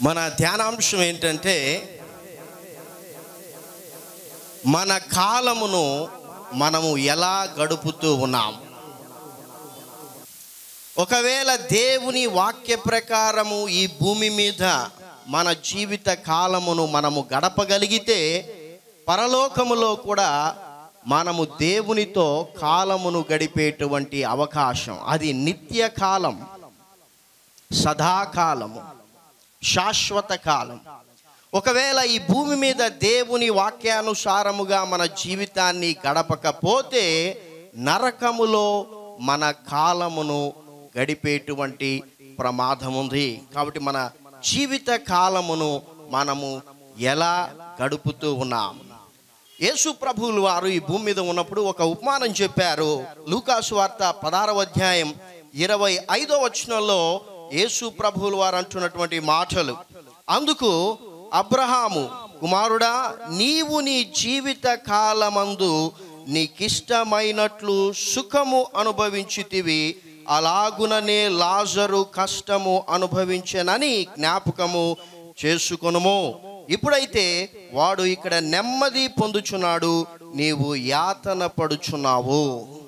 మన ధ్యానాంశం ఏంటంటే మన కాలమును మనము ఎలా గడుపుతూ ఉన్నాం ఒకవేళ దేవుని వాక్య ప్రకారము ఈ భూమి మీద మన జీవిత కాలమును మనము గడపగలిగితే పరలోకములో కూడా మనము దేవునితో కాలమును గడిపేటువంటి అవకాశం అది నిత్య కాలం సదాకాలము శాశ్వత కాలం ఒకవేళ ఈ భూమి మీద దేవుని వాక్యానుసారముగా మన జీవితాన్ని గడపకపోతే నరకములో మన కాలమును గడిపేటువంటి ప్రమాదం ఉంది కాబట్టి మన జీవిత కాలమును మనము ఎలా గడుపుతూ ఉన్నాం యేసు ప్రభువులు వారు ఈ భూమి మీద ఉన్నప్పుడు ఒక ఉపమానం చెప్పారు లూకాసు వార్త పదారవ అధ్యాయం ఇరవై ఐదో వచనంలో యేసు ప్రభువులు వారు అంటున్నటువంటి మాటలు అందుకు అబ్రహాము కుమారుడా నీవు నీ జీవిత కాలమందు నీకిష్టమైనట్లు సుఖము అనుభవించితివి అలాగుననే లాజరు కష్టము అనుభవించనని జ్ఞాపకము చేసుకొనుము ఇప్పుడైతే వాడు ఇక్కడ నెమ్మది పొందుచున్నాడు నీవు యాతన పడుచున్నావు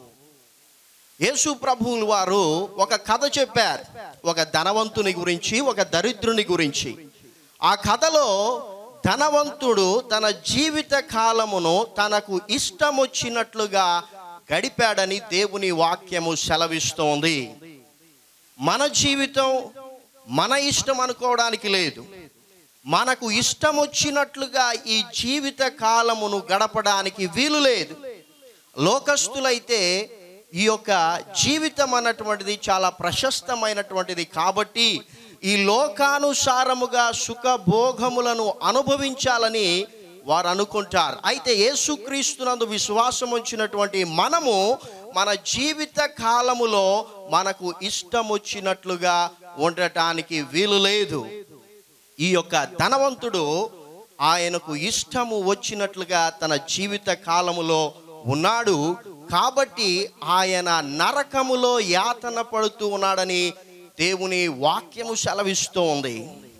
యేసు ప్రభువులు వారు ఒక కథ చెప్పారు ఒక ధనవంతుని గురించి ఒక దరిద్రుని గురించి ఆ కథలో ధనవంతుడు తన జీవిత కాలమును తనకు ఇష్టం వచ్చినట్లుగా గడిపాడని దేవుని వాక్యము సెలవిస్తోంది మన జీవితం మన ఇష్టం అనుకోవడానికి లేదు మనకు ఇష్టం వచ్చినట్లుగా ఈ జీవిత కాలమును గడపడానికి వీలు లేదు లోకస్తులైతే ఈ యొక్క జీవితం అన్నటువంటిది చాలా ప్రశస్తమైనటువంటిది కాబట్టి ఈ లోకానుసారముగా సుఖభోగములను అనుభవించాలని వారు అనుకుంటారు అయితే యేసుక్రీస్తునందు విశ్వాసం వచ్చినటువంటి మనము మన జీవిత కాలములో మనకు ఇష్టం వచ్చినట్లుగా ఉండటానికి వీలు లేదు ఈ యొక్క ధనవంతుడు ఆయనకు ఇష్టము వచ్చినట్లుగా తన జీవిత కాలములో ఉన్నాడు కాబట్టి ఆయన నరకములో యాతన పడుతూ ఉన్నాడని దేవుని వాక్యము సెలవిస్తోంది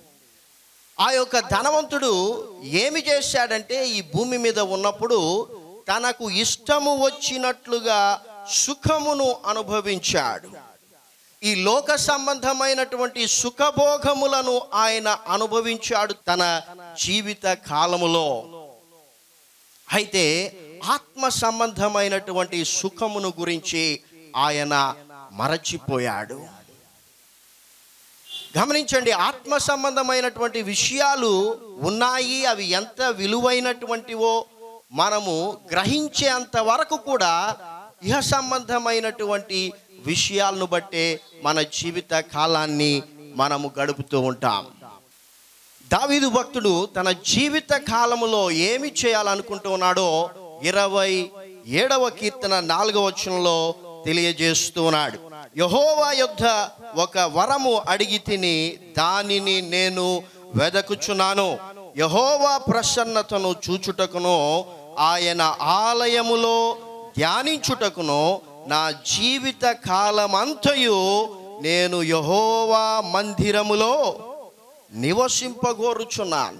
ఆ యొక్క ధనవంతుడు ఏమి చేశాడంటే ఈ భూమి మీద ఉన్నప్పుడు తనకు ఇష్టము వచ్చినట్లుగా సుఖమును అనుభవించాడు ఈ లోక సంబంధమైనటువంటి సుఖభోగములను ఆయన అనుభవించాడు తన జీవిత కాలములో అయితే ఆత్మ సంబంధమైనటువంటి సుఖమును గురించి ఆయన మరచిపోయాడు గమనించండి ఆత్మ సంబంధమైనటువంటి విషయాలు ఉన్నాయి అవి ఎంత విలువైనటువంటివో మనము గ్రహించేంత వరకు కూడా ఇహ సంబంధమైనటువంటి విషయాలను బట్టే మన జీవిత కాలాన్ని మనము గడుపుతూ ఉంటాం దావీదు భక్తుడు తన జీవిత కాలములో ఏమి చేయాలనుకుంటూ ఉన్నాడో ఇరవై ఏడవ కీర్తన నాలుగవ వచనంలో తెలియజేస్తూ ఉన్నాడు యహోవా యొద్ద ఒక వరము అడిగి తిని దానిని నేను వెదకుచున్నాను యహోవా ప్రసన్నతను చూచుటకును ఆయన ఆలయములో ధ్యానించుటకును నా జీవిత కాలమంతయు నేను యహోవా మందిరములో నివసింపగోరుచున్నాను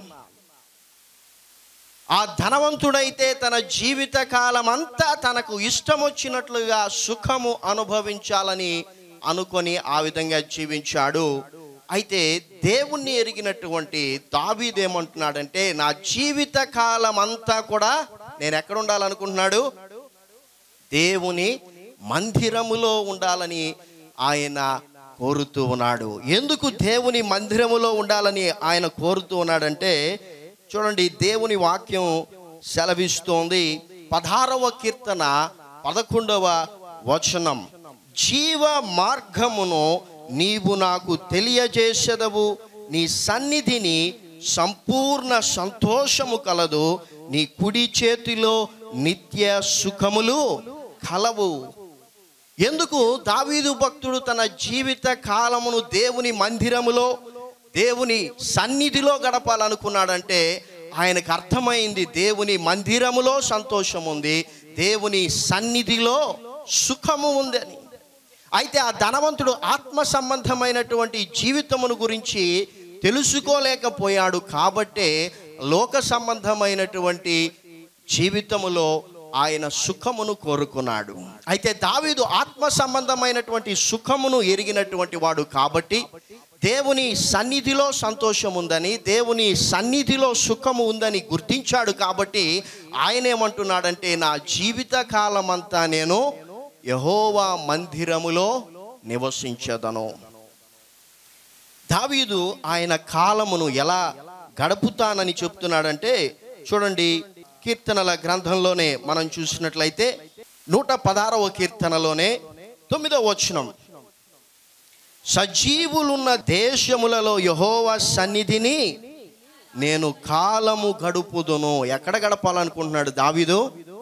ఆ ధనవంతుడైతే తన జీవిత కాలం అంతా తనకు ఇష్టం వచ్చినట్లుగా సుఖము అనుభవించాలని అనుకొని ఆ విధంగా జీవించాడు అయితే దేవుణ్ణి ఎరిగినటువంటి దావీదేమంటున్నాడంటే నా జీవిత కాలం అంతా కూడా నేను ఎక్కడ ఉండాలనుకుంటున్నాడు దేవుని మందిరములో ఉండాలని ఆయన కోరుతూ ఉన్నాడు ఎందుకు దేవుని మందిరములో ఉండాలని ఆయన కోరుతూ ఉన్నాడంటే చూడండి దేవుని వాక్యం సెలవిస్తోంది పదహారవ కీర్తన పదకొండవ వచనం జీవ మార్గమును నీవు నాకు తెలియజేసెదవు నీ సన్నిధిని సంపూర్ణ సంతోషము కలదు నీ కుడి చేతిలో నిత్య సుఖములు కలవు ఎందుకు దావీదు భక్తుడు తన జీవిత కాలమును దేవుని మందిరములో దేవుని సన్నిధిలో గడపాలనుకున్నాడంటే ఆయనకు అర్థమైంది దేవుని మందిరములో సంతోషం ఉంది దేవుని సన్నిధిలో సుఖము ఉందని అయితే ఆ ధనవంతుడు ఆత్మ సంబంధమైనటువంటి జీవితమును గురించి తెలుసుకోలేకపోయాడు కాబట్టే లోక సంబంధమైనటువంటి జీవితములో ఆయన సుఖమును కోరుకున్నాడు అయితే దావీదు ఆత్మ సంబంధమైనటువంటి సుఖమును ఎరిగినటువంటి వాడు కాబట్టి దేవుని సన్నిధిలో సంతోషం ఉందని దేవుని సన్నిధిలో సుఖము ఉందని గుర్తించాడు కాబట్టి ఆయన ఏమంటున్నాడంటే నా జీవిత కాలమంతా నేను యహోవా మందిరములో నివసించదను దావీదు ఆయన కాలమును ఎలా గడుపుతానని చెప్తున్నాడంటే చూడండి కీర్తనల గ్రంథంలోనే మనం చూసినట్లయితే నూట పదారవ కీర్తనలోనే తొమ్మిదవ వచనం సజీవులున్న దేశములలో యహోవా సన్నిధిని నేను కాలము గడుపుదును ఎక్కడ గడపాలనుకుంటున్నాడు దావీదు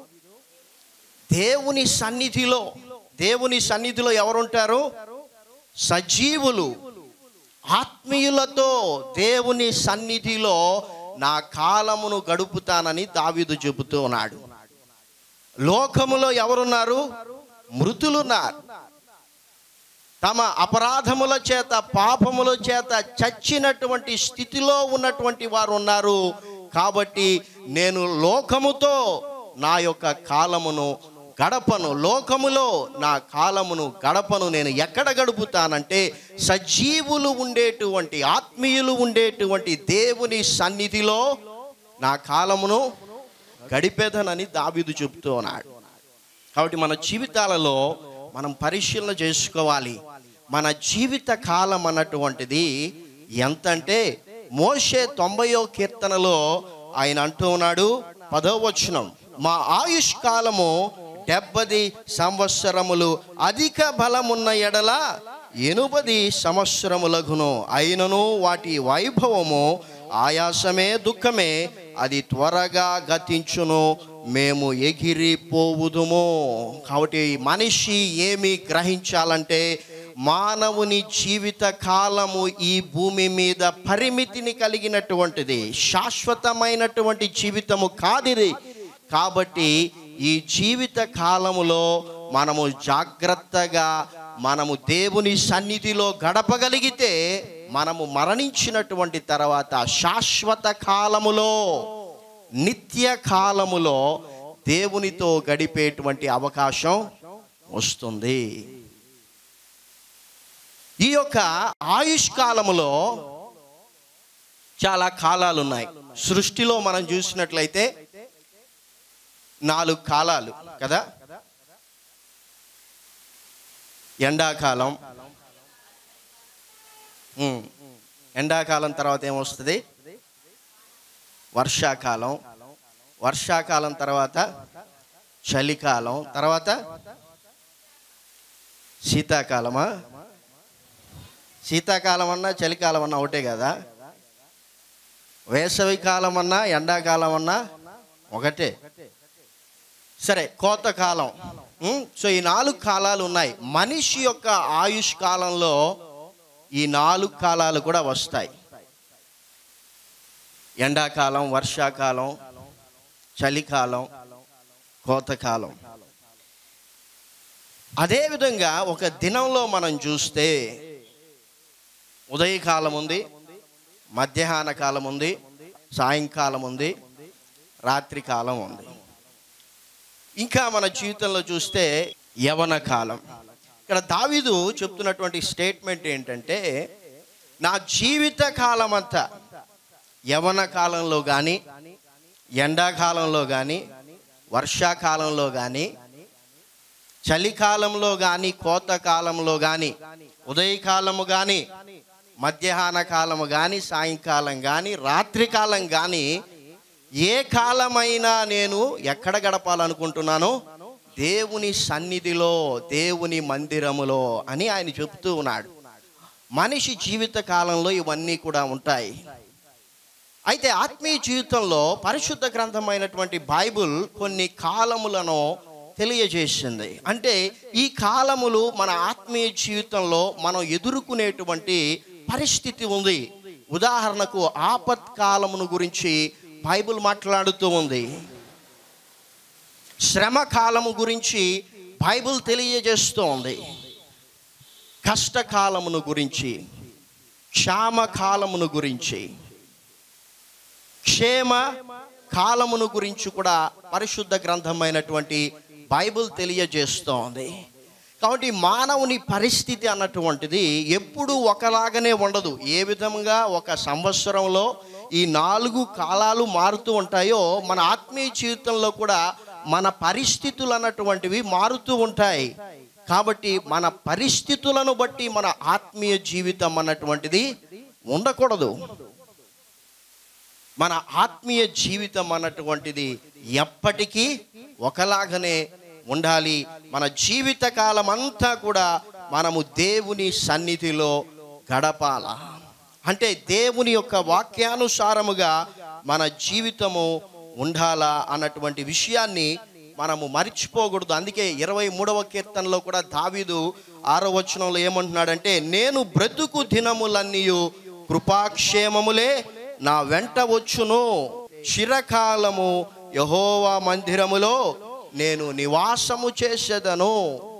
దేవుని సన్నిధిలో దేవుని సన్నిధిలో ఎవరుంటారు సజీవులు ఆత్మీయులతో దేవుని సన్నిధిలో నా కాలమును గడుపుతానని దావీదు చెబుతూ ఉన్నాడు లోకములో ఎవరున్నారు మృతులున్నారు తమ అపరాధముల చేత పాపముల చేత చచ్చినటువంటి స్థితిలో ఉన్నటువంటి వారు ఉన్నారు కాబట్టి నేను లోకముతో నా యొక్క కాలమును గడపను లోకములో నా కాలమును గడపను నేను ఎక్కడ గడుపుతానంటే సజీవులు ఉండేటువంటి ఆత్మీయులు ఉండేటువంటి దేవుని సన్నిధిలో నా కాలమును గడిపేదనని దావీదు చెబుతూ ఉన్నాడు కాబట్టి మన జీవితాలలో మనం పరిశీలన చేసుకోవాలి మన జీవిత కాలం అన్నటువంటిది ఎంత అంటే మోషే తొంభయో కీర్తనలో ఆయన అంటూ ఉన్నాడు పదో వచనం మా ఆయుష్ కాలము డెబ్బది సంవత్సరములు అధిక బలమున్న ఎడల ఎనుబది సంవత్సరములగును అయినను వాటి వైభవము ఆయాసమే దుఃఖమే అది త్వరగా గతించును మేము ఎగిరిపోవుదుము కాబట్టి మనిషి ఏమి గ్రహించాలంటే మానవుని జీవిత కాలము ఈ భూమి మీద పరిమితిని కలిగినటువంటిది శాశ్వతమైనటువంటి జీవితము కాదిది కాబట్టి ఈ జీవిత కాలములో మనము జాగ్రత్తగా మనము దేవుని సన్నిధిలో గడపగలిగితే మనము మరణించినటువంటి తర్వాత శాశ్వత కాలములో నిత్య కాలములో దేవునితో గడిపేటువంటి అవకాశం వస్తుంది ఈ యొక్క ఆయుష్ కాలములో చాలా కాలాలు ఉన్నాయి సృష్టిలో మనం చూసినట్లయితే నాలుగు కాలాలు కదా ఎండాకాలం ఉమ్. ఎండాకాలం తర్వాత ఏమొస్తుంది వర్షాకాలం వర్షాకాలం తర్వాత చలికాలం తర్వాత శీతాకాలమా శీతాకాలం అన్నా చలికాలం అన్నా ఒకటే కదా వేసవి కాలం అన్నా ఎండాకాలం అన్నా ఒకటే సరే కోతకాలం ఉమ్, సో ఈ నాలుగు కాలాలు ఉన్నాయి మనిషి యొక్క ఆయుష్ కాలంలో ఈ నాలుగు కాలాలు కూడా వస్తాయి ఎండాకాలం వర్షాకాలం చలికాలం కోతకాలం అదేవిధంగా ఒక దినంలో మనం చూస్తే ఉదయకాలం ఉంది మధ్యాహ్న కాలం ఉంది సాయంకాలం ఉంది రాత్రి కాలం ఉంది ఇంకా మన జీవితంలో చూస్తే యవన కాలం ఇక్కడ దావీదు చెప్తున్నటువంటి స్టేట్మెంట్ ఏంటంటే నా జీవిత కాలం అంతా యవన కాలంలో కానీ ఎండాకాలంలో కానీ వర్షాకాలంలో కానీ చలికాలంలో కానీ కోతకాలంలో కానీ ఉదయకాలము కానీ మధ్యాహ్న కాలము కానీ సాయంకాలం కానీ రాత్రికాలం కానీ ఏ కాలమైనా నేను ఎక్కడ గడపాలనుకుంటున్నాను దేవుని సన్నిధిలో దేవుని మందిరములో అని ఆయన చెప్తూ ఉన్నాడు మనిషి జీవిత కాలంలో ఇవన్నీ కూడా ఉంటాయి అయితే ఆత్మీయ జీవితంలో పరిశుద్ధ గ్రంథమైనటువంటి బైబుల్ కొన్ని కాలములను తెలియజేసింది అంటే ఈ కాలములు మన ఆత్మీయ జీవితంలో మనం ఎదుర్కొనేటువంటి పరిస్థితి ఉంది ఉదాహరణకు ఆపత్కాలమును గురించి బైబిల్ మాట్లాడుతూ ఉంది శ్రమ కాలము గురించి బైబిల్ తెలియజేస్తూ ఉంది కష్టకాలమును గురించి క్షామ కాలమును గురించి క్షేమ కాలమును గురించి కూడా పరిశుద్ధ గ్రంథమైనటువంటి బైబిల్ తెలియజేస్తోంది కాబట్టి మానవుని పరిస్థితి అన్నటువంటిది ఎప్పుడూ ఒకలాగానే ఉండదు ఏ విధంగా ఒక సంవత్సరంలో ఈ నాలుగు కాలాలు మారుతూ ఉంటాయో మన ఆత్మీయ జీవితంలో కూడా మన పరిస్థితులు అన్నటువంటివి మారుతూ ఉంటాయి కాబట్టి మన పరిస్థితులను బట్టి మన ఆత్మీయ జీవితం అన్నటువంటిది ఉండకూడదు మన ఆత్మీయ జీవితం అన్నటువంటిది ఎప్పటికీ ఒకలాగానే ఉండాలి మన జీవిత కాలం అంతా కూడా మనము దేవుని సన్నిధిలో గడపాల అంటే దేవుని యొక్క వాక్యానుసారముగా మన జీవితము ఉండాలా అన్నటువంటి విషయాన్ని మనము మర్చిపోకూడదు అందుకే ఇరవై మూడవ కీర్తనలో కూడా దావీదు ఆరో వచనంలో ఏమంటున్నాడంటే నేను బ్రతుకు దినములన్నీ కృపాక్షేమములే నా వెంట వచ్చును చిరకాలము యహోవా మందిరములో నేను నివాసము చేసేదను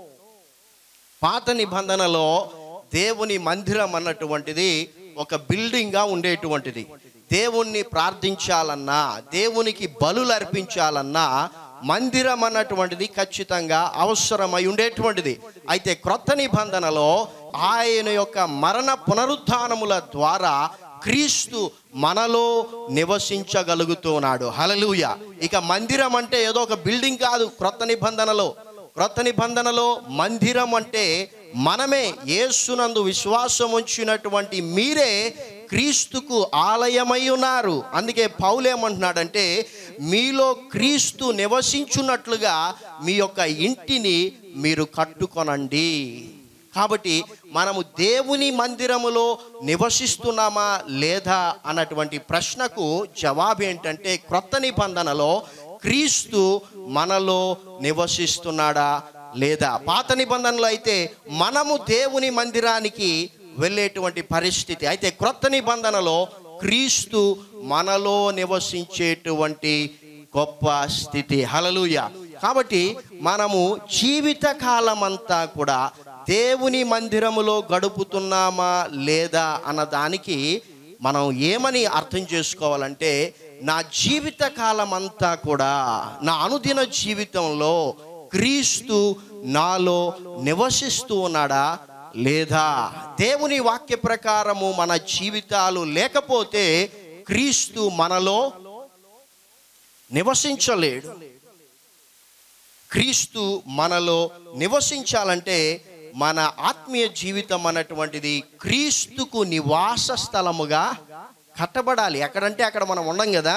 పాత నిబంధనలో దేవుని మందిరం అన్నటువంటిది ఒక బిల్డింగ్గా ఉండేటువంటిది దేవుణ్ణి ప్రార్థించాలన్నా దేవునికి బలులు అర్పించాలన్నా మందిరం అన్నటువంటిది ఖచ్చితంగా అవసరమై ఉండేటువంటిది అయితే క్రొత్త నిబంధనలో ఆయన యొక్క మరణ పునరుత్థానముల ద్వారా క్రీస్తు మనలో నివసించగలుగుతున్నాడు హలలుయ ఇక మందిరం అంటే ఏదో ఒక బిల్డింగ్ కాదు క్రొత్త నిబంధనలో క్రొత్త నిబంధనలో మందిరం అంటే మనమే యేసునందు విశ్వాసం ఉంచినటువంటి మీరే క్రీస్తుకు ఆలయమై ఉన్నారు అందుకే పౌలేమంటున్నాడంటే మీలో క్రీస్తు నివసించున్నట్లుగా మీ యొక్క ఇంటిని మీరు కట్టుకొనండి కాబట్టి మనము దేవుని మందిరములో నివసిస్తున్నామా లేదా అన్నటువంటి ప్రశ్నకు జవాబు ఏంటంటే క్రొత్త నిబంధనలో క్రీస్తు మనలో నివసిస్తున్నాడా లేదా పాత నిబంధనలో అయితే మనము దేవుని మందిరానికి వెళ్ళేటువంటి పరిస్థితి అయితే క్రొత్త నిబంధనలో క్రీస్తు మనలో నివసించేటువంటి గొప్ప స్థితి హలలుయ కాబట్టి మనము జీవిత కాలమంతా కూడా దేవుని మందిరములో గడుపుతున్నామా లేదా అన్న దానికి మనం ఏమని అర్థం చేసుకోవాలంటే నా జీవిత కాలం అంతా కూడా నా అనుదిన జీవితంలో క్రీస్తు నాలో నివసిస్తూ ఉన్నాడా లేదా దేవుని వాక్య ప్రకారము మన జీవితాలు లేకపోతే క్రీస్తు మనలో నివసించలేడు క్రీస్తు మనలో నివసించాలంటే మన ఆత్మీయ జీవితం అన్నటువంటిది క్రీస్తుకు నివాస స్థలముగా కట్టబడాలి ఎక్కడంటే అక్కడ మనం ఉండం కదా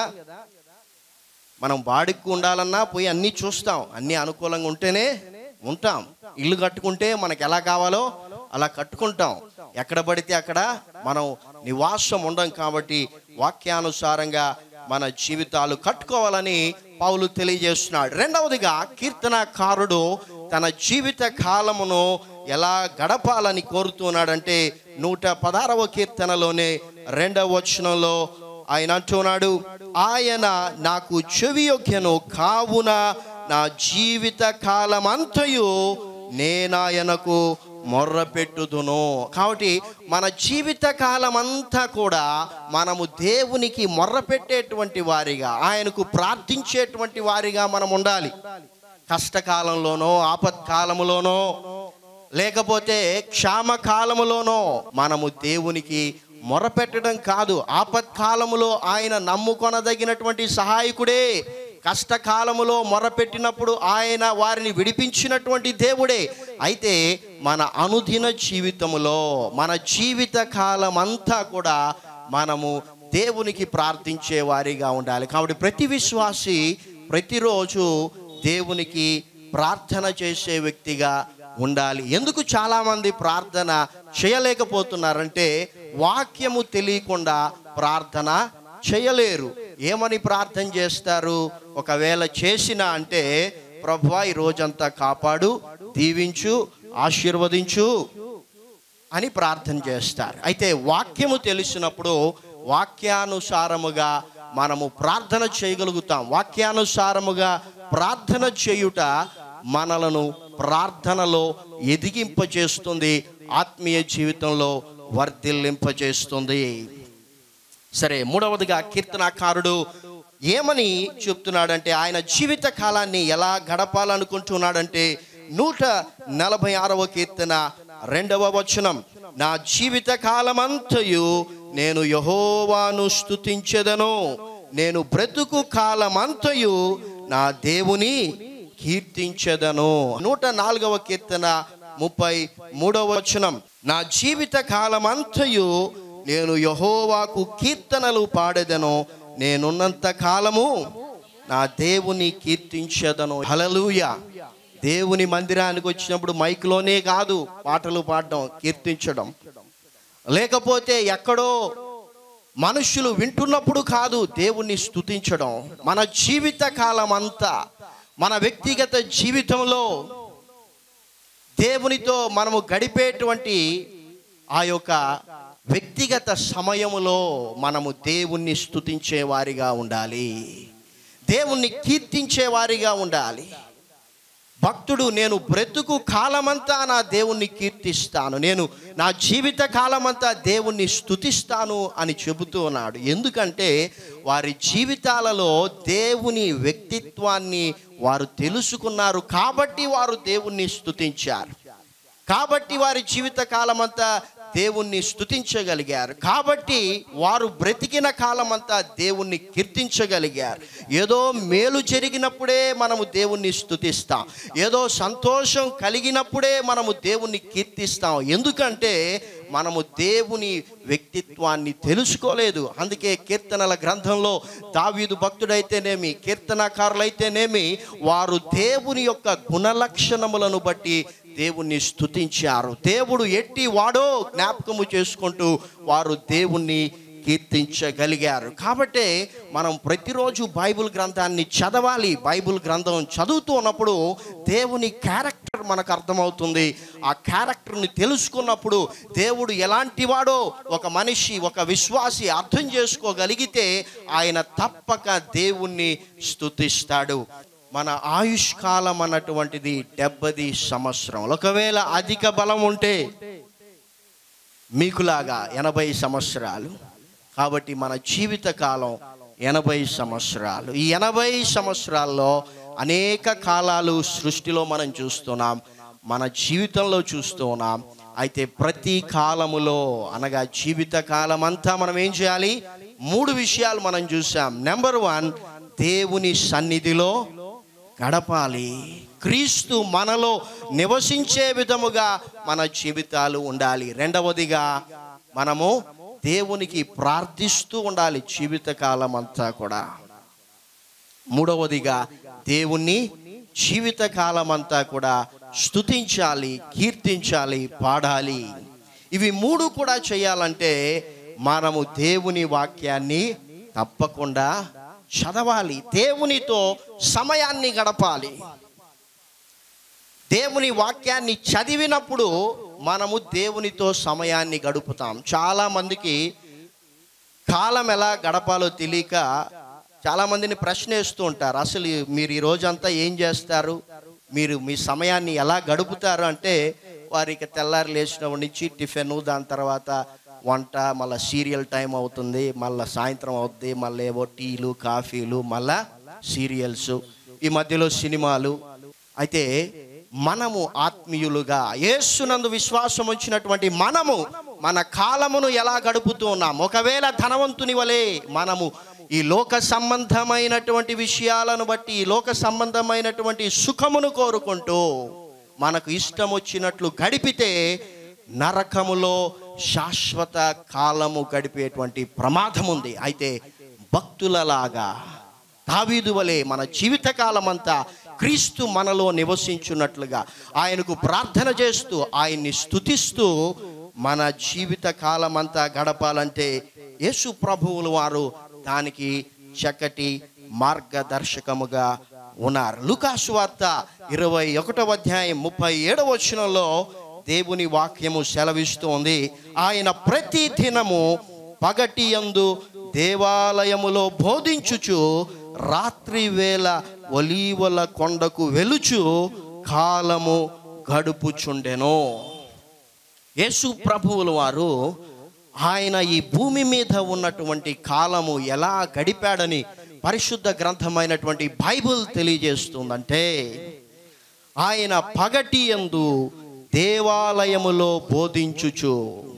మనం బాడికి ఉండాలన్నా పోయి అన్నీ చూస్తాం అన్నీ అనుకూలంగా ఉంటేనే ఉంటాం ఇల్లు కట్టుకుంటే మనకి ఎలా కావాలో అలా కట్టుకుంటాం ఎక్కడ పడితే అక్కడ మనం నివాసం ఉండం కాబట్టి వాక్యానుసారంగా మన జీవితాలు కట్టుకోవాలని పౌలు తెలియజేస్తున్నాడు రెండవదిగా కీర్తనకారుడు తన జీవిత కాలమును ఎలా గడపాలని కోరుతున్నాడంటే నూట పదారవ కీర్తనలోనే రెండవ వచనంలో ఆయన అంటున్నాడు ఆయన నాకు చెవి యొక్కను కావున నా జీవిత కాలమంతయు నేనాయనకు మొర్ర పెట్టుదును కాబట్టి మన జీవిత కాలమంతా కూడా మనము దేవునికి మొర్ర పెట్టేటువంటి వారిగా ఆయనకు ప్రార్థించేటువంటి వారిగా మనం ఉండాలి కష్టకాలంలోనో ఆపత్కాలములోనో లేకపోతే క్షామకాలములోనో మనము దేవునికి మొరపెట్టడం కాదు ఆపత్కాలములో ఆయన నమ్ముకొనదగినటువంటి సహాయకుడే కష్టకాలములో మొరపెట్టినప్పుడు ఆయన వారిని విడిపించినటువంటి దేవుడే అయితే మన అనుదిన జీవితములో మన జీవిత కాలం అంతా కూడా మనము దేవునికి ప్రార్థించే వారిగా ఉండాలి కాబట్టి ప్రతి విశ్వాసి ప్రతిరోజు దేవునికి ప్రార్థన చేసే వ్యక్తిగా ఉండాలి ఎందుకు చాలామంది ప్రార్థన చేయలేకపోతున్నారంటే వాక్యము తెలియకుండా ప్రార్థన చేయలేరు ఏమని ప్రార్థన చేస్తారు ఒకవేళ చేసిన అంటే ప్రభువా ఈ రోజంతా కాపాడు దీవించు ఆశీర్వదించు అని ప్రార్థన చేస్తారు అయితే వాక్యము తెలిసినప్పుడు వాక్యానుసారముగా మనము ప్రార్థన చేయగలుగుతాం వాక్యానుసారముగా ప్రార్థన చేయుట మనలను ప్రార్థనలో ఎదిగింపచేస్తుంది ఆత్మీయ జీవితంలో వర్ధిల్లింపజేస్తుంది సరే మూడవదిగా కీర్తనాకారుడు ఏమని చెప్తున్నాడంటే ఆయన జీవిత కాలాన్ని ఎలా గడపాలనుకుంటున్నాడంటే నూట నలభై ఆరవ కీర్తన రెండవ వచనం నా జీవిత కాలమంతయు నేను యహోవాను స్తుతించెదను నేను బ్రతుకు కాలమంతయు నా దేవుని కీర్తించెదను నూట నాలుగవ కీర్తన ముప్పై మూడవ వచనం నా జీవిత కాలమంతయు నేను యహోవాకు కీర్తనలు పాడెదను నేనున్నంత కాలము నా దేవుని కీర్తించదను హలలుయ దేవుని మందిరానికి వచ్చినప్పుడు మైక్లోనే కాదు పాటలు పాడడం కీర్తించడం లేకపోతే ఎక్కడో మనుషులు వింటున్నప్పుడు కాదు దేవుణ్ణి స్తుతించడం మన జీవిత కాలం అంతా మన వ్యక్తిగత జీవితంలో దేవునితో మనము గడిపేటువంటి ఆ యొక్క వ్యక్తిగత సమయములో మనము దేవుణ్ణి స్తుతించే వారిగా ఉండాలి దేవుణ్ణి కీర్తించే వారిగా ఉండాలి భక్తుడు నేను బ్రతుకు కాలమంతా నా దేవుణ్ణి కీర్తిస్తాను నేను నా జీవిత కాలమంతా దేవుణ్ణి స్తుతిస్తాను అని చెబుతూ ఉన్నాడు ఎందుకంటే వారి జీవితాలలో దేవుని వ్యక్తిత్వాన్ని వారు తెలుసుకున్నారు కాబట్టి వారు దేవుణ్ణి స్తుతించారు కాబట్టి వారి జీవిత కాలమంతా దేవుణ్ణి స్తుతించగలిగారు కాబట్టి వారు బ్రతికిన కాలమంతా దేవుణ్ణి కీర్తించగలిగారు ఏదో మేలు జరిగినప్పుడే మనము దేవుణ్ణి స్తుతిస్తాం ఏదో సంతోషం కలిగినప్పుడే మనము దేవుణ్ణి కీర్తిస్తాం ఎందుకంటే మనము దేవుని వ్యక్తిత్వాన్ని తెలుసుకోలేదు అందుకే కీర్తనల గ్రంథంలో దావీదు భక్తుడైతేనేమి కీర్తనకారులైతేనేమి వారు దేవుని యొక్క గుణలక్షణములను బట్టి దేవుణ్ణి స్తుతించారు దేవుడు ఎట్టి వాడో జ్ఞాపకము చేసుకుంటూ వారు దేవుణ్ణి కీర్తించగలిగారు కాబట్టే మనం ప్రతిరోజు బైబిల్ గ్రంథాన్ని చదవాలి బైబిల్ గ్రంథం చదువుతూ ఉన్నప్పుడు దేవుని క్యారెక్టర్ మనకు అర్థమవుతుంది ఆ క్యారెక్టర్ని తెలుసుకున్నప్పుడు దేవుడు ఎలాంటి వాడో ఒక మనిషి ఒక విశ్వాసి అర్థం చేసుకోగలిగితే ఆయన తప్పక దేవుణ్ణి స్తుతిస్తాడు మన ఆయుష్ కాలం అన్నటువంటిది డెబ్బది సంవత్సరం ఒకవేళ అధిక బలం ఉంటే మీకులాగా ఎనభై సంవత్సరాలు కాబట్టి మన జీవిత కాలం ఎనభై సంవత్సరాలు ఈ ఎనభై సంవత్సరాల్లో అనేక కాలాలు సృష్టిలో మనం చూస్తున్నాం మన జీవితంలో చూస్తూ ఉన్నాం అయితే ప్రతి కాలములో అనగా జీవిత కాలం అంతా మనం ఏం చేయాలి మూడు విషయాలు మనం చూసాం నెంబర్ వన్ దేవుని సన్నిధిలో గడపాలి క్రీస్తు మనలో నివసించే విధముగా మన జీవితాలు ఉండాలి రెండవదిగా మనము దేవునికి ప్రార్థిస్తూ ఉండాలి జీవితకాలం అంతా కూడా మూడవదిగా దేవుణ్ణి జీవితకాలం అంతా కూడా స్తుతించాలి కీర్తించాలి పాడాలి ఇవి మూడు కూడా చేయాలంటే మనము దేవుని వాక్యాన్ని తప్పకుండా చదవాలి దేవునితో సమయాన్ని గడపాలి దేవుని వాక్యాన్ని చదివినప్పుడు మనము దేవునితో సమయాన్ని గడుపుతాం చాలా మందికి కాలం ఎలా గడపాలో తెలియక చాలా మందిని ప్రశ్న వేస్తూ ఉంటారు అసలు మీరు ఈ రోజంతా ఏం చేస్తారు మీరు మీ సమయాన్ని ఎలా గడుపుతారు అంటే వారికి తెల్లారి లేచినప్పటి నుంచి టిఫిన్ దాని తర్వాత వంట మళ్ళీ సీరియల్ టైం అవుతుంది మళ్ళీ సాయంత్రం అవుద్ది మళ్ళీ ఏవో టీలు కాఫీలు మళ్ళా సీరియల్స్ ఈ మధ్యలో సినిమాలు అయితే మనము ఆత్మీయులుగా యేసునందు విశ్వాసం వచ్చినటువంటి మనము మన కాలమును ఎలా గడుపుతూ ఉన్నాం ఒకవేళ ధనవంతుని వలె మనము ఈ లోక సంబంధమైనటువంటి విషయాలను బట్టి ఈ లోక సంబంధమైనటువంటి సుఖమును కోరుకుంటూ మనకు ఇష్టం వచ్చినట్లు గడిపితే నరకములో శాశ్వత కాలము గడిపేటువంటి ప్రమాదం ఉంది అయితే భక్తులలాగా దావీదు వలె మన జీవితకాలం అంతా క్రీస్తు మనలో నివసించున్నట్లుగా ఆయనకు ప్రార్థన చేస్తూ ఆయన్ని స్తుతిస్తూ మన జీవిత కాలం అంతా గడపాలంటే యేసు ప్రభువులు వారు దానికి చక్కటి మార్గదర్శకముగా ఉన్నారు లుకాసు వార్త ఇరవై ఒకటవ అధ్యాయం ముప్పై ఏడవ వచనంలో దేవుని వాక్యము సెలవిస్తోంది ఆయన ప్రతి దినము పగటి యందు దేవాలయములో బోధించుచు రాత్రి వేళ ఒలీవల కొండకు వెలుచు కాలము గడుపుచుండెను యేసు ప్రభువుల వారు ఆయన ఈ భూమి మీద ఉన్నటువంటి కాలము ఎలా గడిపాడని పరిశుద్ధ గ్రంథమైనటువంటి బైబిల్ తెలియజేస్తుందంటే ఆయన పగటి యందు దేవాలయములో బోధించుచు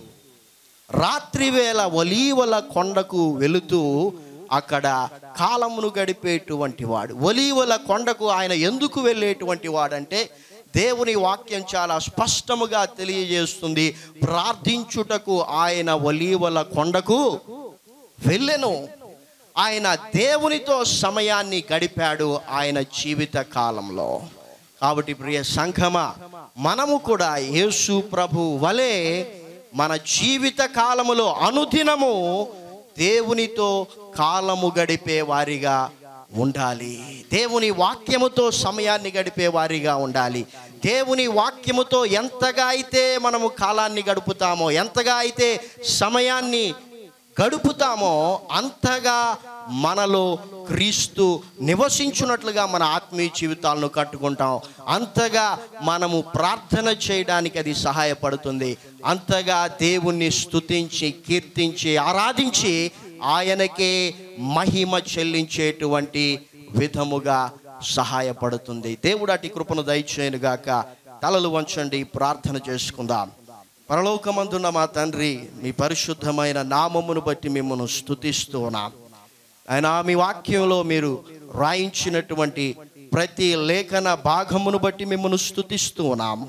రాత్రివేళ ఒలీవల కొండకు వెళుతూ అక్కడ కాలమును గడిపేటువంటి వాడు ఒలీవల కొండకు ఆయన ఎందుకు వెళ్ళేటువంటి వాడంటే దేవుని వాక్యం చాలా స్పష్టముగా తెలియజేస్తుంది ప్రార్థించుటకు ఆయన ఒలీవల కొండకు వెళ్ళెను ఆయన దేవునితో సమయాన్ని గడిపాడు ఆయన జీవిత కాలంలో కాబట్టి ప్రియ సంఘమ మనము కూడా యేసు ప్రభు వలె మన జీవిత కాలములో అనుదినము దేవునితో కాలము గడిపే వారిగా ఉండాలి దేవుని వాక్యముతో సమయాన్ని గడిపే వారిగా ఉండాలి దేవుని వాక్యముతో ఎంతగా అయితే మనము కాలాన్ని గడుపుతామో ఎంతగా అయితే సమయాన్ని గడుపుతామో అంతగా మనలో క్రీస్తు నివసించున్నట్లుగా మన ఆత్మీయ జీవితాలను కట్టుకుంటాం అంతగా మనము ప్రార్థన చేయడానికి అది సహాయపడుతుంది అంతగా దేవుణ్ణి స్తుతించి కీర్తించి ఆరాధించి ఆయనకే మహిమ చెల్లించేటువంటి విధముగా సహాయపడుతుంది దేవుడు అటు కృపను దయచేయనుగాక తలలు వంచండి ప్రార్థన చేసుకుందాం పరలోకమందున్న మా తండ్రి మీ పరిశుద్ధమైన నామమును బట్టి మిమ్మల్ని స్తుతిస్తున్నాం ఆయన మీ వాక్యంలో మీరు రాయించినటువంటి ప్రతి లేఖన భాగమును బట్టి మిమ్మల్ని స్తుతిస్తున్నాం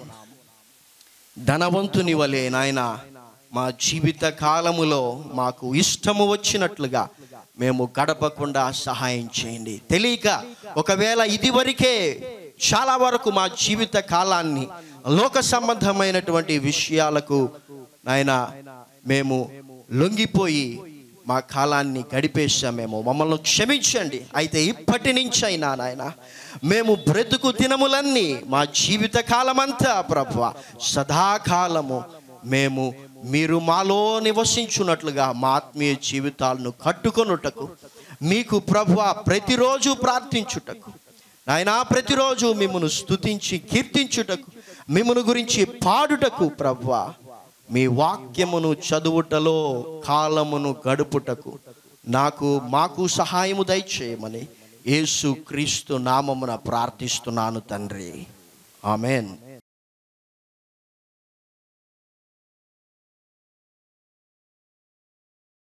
ధనవంతుని వలె నాయన మా జీవిత కాలములో మాకు ఇష్టము వచ్చినట్లుగా మేము గడపకుండా సహాయం చేయండి తెలియక ఒకవేళ ఇదివరకే చాలా వరకు మా జీవిత కాలాన్ని లోక సంబంధమైనటువంటి విషయాలకు నాయన మేము లొంగిపోయి మా కాలాన్ని గడిపేశామేమో మమ్మల్ని క్షమించండి అయితే ఇప్పటి నుంచి అయినా నాయన మేము బ్రతుకు దినములన్నీ మా జీవిత కాలమంతా ప్రభు సదాకాలము మేము మీరు మాలో నివసించున్నట్లుగా మా ఆత్మీయ జీవితాలను కట్టుకొనుటకు మీకు ప్రభు ప్రతిరోజు ప్రార్థించుటకు నాయనా ప్రతిరోజు మిమ్మను స్తుతించి కీర్తించుటకు మిమ్మను గురించి పాడుటకు ప్రభు మీ వాక్యమును చదువుటలో కాలమును గడుపుటకు నాకు మాకు సహాయము దయచేయమని యేసు క్రీస్తు నామమున ప్రార్థిస్తున్నాను తండ్రి ఆమెన్